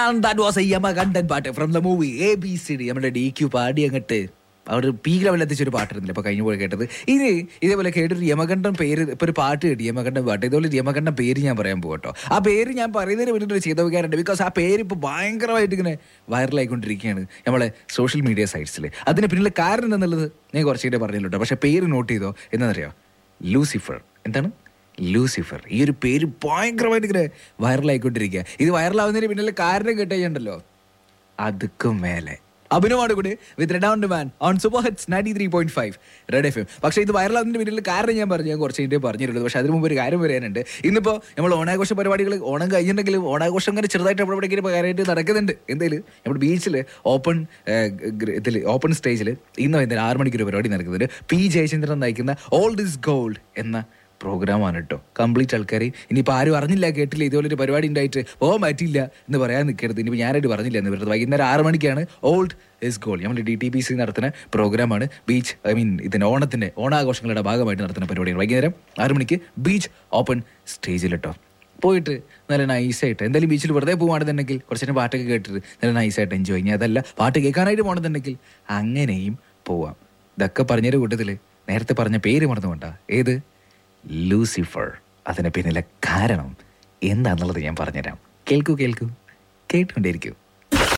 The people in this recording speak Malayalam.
and that was a Yamakandan പാട്ട് from the movie A B C D നമ്മുടെ ഡി ക്യു പാടി അങ്ങോട്ട് അവർ പീക്ക് ലെവലിൽ എത്തിച്ചൊരു പാട്ടിരുന്നില്ല അപ്പോൾ കഴിഞ്ഞ പോലെ കേട്ടത് ഇനി ഇതേപോലെ കേട്ടൊരു യമകണ്ഠൻ പേര് ഇപ്പോൾ ഒരു പാട്ട് കേട്ടി യമകണ്ഠൻ പാട്ട് ഇതുപോലെ ഒരു യമകണ്ഠൻ പേര് ഞാൻ പറയാൻ പോകും കേട്ടോ ആ പേര് ഞാൻ പറയുന്നതിന് വേണ്ടിയിട്ട് ഒരു ചെയ്തവകാരുണ്ട് ബിക്കോസ് ആ പേര് ഇപ്പോൾ ഭയങ്കരമായിട്ട് ഇങ്ങനെ വൈറലായിക്കൊണ്ടിരിക്കുകയാണ് നമ്മളെ സോഷ്യൽ മീഡിയ സൈറ്റ്സിൽ അതിന് പിന്നിലെ കാരണം എന്നുള്ളത് ഞാൻ കുറച്ചുകൂടെ പറഞ്ഞല്ലോ കേട്ടോ പക്ഷേ പേര് നോട്ട് ചെയ്തോ എന്താണെന്നറിയോ ലൂസിഫർ എന്താണ് ലൂസിഫർ ഈ ഒരു പേര് ഭയങ്കരമായിട്ട് ഇങ്ങനെ വൈറലായിക്കൊണ്ടിരിക്കുക ഇത് വൈറലാവുന്നതിന് പിന്നിലെ കാരണം കേട്ടുകഴിഞ്ഞുണ്ടല്ലോ അതുക്കും മേലെ അഭിനവാണ് കൂടി with red on man on super hits ninety three point five red F M പക്ഷേ ഇത് വൈറലാകുന്നതിന് പിന്നിൽ കാരണം ഞാൻ പറഞ്ഞു ഞാൻ കുറച്ച് കഴിഞ്ഞിട്ട് പറഞ്ഞിട്ടുള്ളത് പക്ഷേ അതിന് മുമ്പ് ഒരു കാര്യം പറയാനുണ്ട് ഇന്നിപ്പോൾ നമ്മൾ ഓണാഘോഷ പരിപാടികൾ ഓണം കഴിഞ്ഞിട്ടുണ്ടെങ്കിലും ഓണാഘോഷം ഇങ്ങനെ ചെറുതായിട്ട് നമ്മുടെ ഇവിടേക്ക് കാര്യമായിട്ട് നടക്കുന്നുണ്ട് എന്തെങ്കിലും നമ്മുടെ ബീച്ചിൽ ഓപ്പൺ ഇതിൽ ഓപ്പൺ സ്റ്റേജിൽ ഇന്ന് വൈകുന്നേരം ആറ് മണിക്ക് ഒരു പരിപാടി നടക്കുന്നുണ്ട് പി ജയചന്ദ്രൻ നയിക്കുന്ന ഓൾ ദിസ് ഗോൾഡ് എന്ന പ്രോഗ്രാമാണ് കേട്ടോ കംപ്ലീറ്റ് ആൾക്കാർ ഇനിയിപ്പോൾ ആരും അറിഞ്ഞില്ല കേട്ടില്ല ഇതുപോലെ ഒരു പരിപാടി ഉണ്ടായിട്ട് പോകാൻ പറ്റില്ല എന്ന് പറയാൻ നിൽക്കരുത് ഇനിയിപ്പോൾ ഞാനായിട്ട് പറഞ്ഞില്ല എന്ന് പറയുന്നത് വൈകുന്നേരം ആറ് മണിക്കാണ് ഓൾഡ് ഇസ് ഗോൾഡ് നമ്മൾ ഡി ടി പി സി നടത്തുന്ന പ്രോഗ്രാമാണ് ബീച്ച് ഐ മീൻ ഇതിൻ്റെ ഓണത്തിൻ്റെ ഓണാഘോഷങ്ങളുടെ ഭാഗമായിട്ട് നടത്തുന്ന പരിപാടിയാണ് വൈകുന്നേരം ആറ് മണിക്ക് ബീച്ച് ഓപ്പൺ സ്റ്റേജിൽ കേട്ടോ പോയിട്ട് നല്ല നൈസായിട്ട് എന്തായാലും ബീച്ചിൽ വെറുതെ പോകുകയാണെന്നുണ്ടെങ്കിൽ കുറച്ച് നേരം പാട്ടൊക്കെ കേട്ടിട്ട് നല്ല നൈസായിട്ട് എൻജോയ് ചെയ്യുക അതല്ല പാട്ട് കേൾക്കാനായിട്ട് പോകണമെന്നുണ്ടെങ്കിൽ അങ്ങനെയും പോവാം ഇതൊക്കെ പറഞ്ഞൊരു കൂട്ടത്തിൽ നേരത്തെ പറഞ്ഞ പേര് മറന്നുകൊണ്ടാ ഏത് ലൂസിഫർ അതിന് പിന്നിലെ കാരണം എന്താണെന്നുള്ളത് ഞാൻ പറഞ്ഞുതരാം കേൾക്കൂ കേൾക്കൂ കേട്ടുകൊണ്ടേയിരിക്കൂ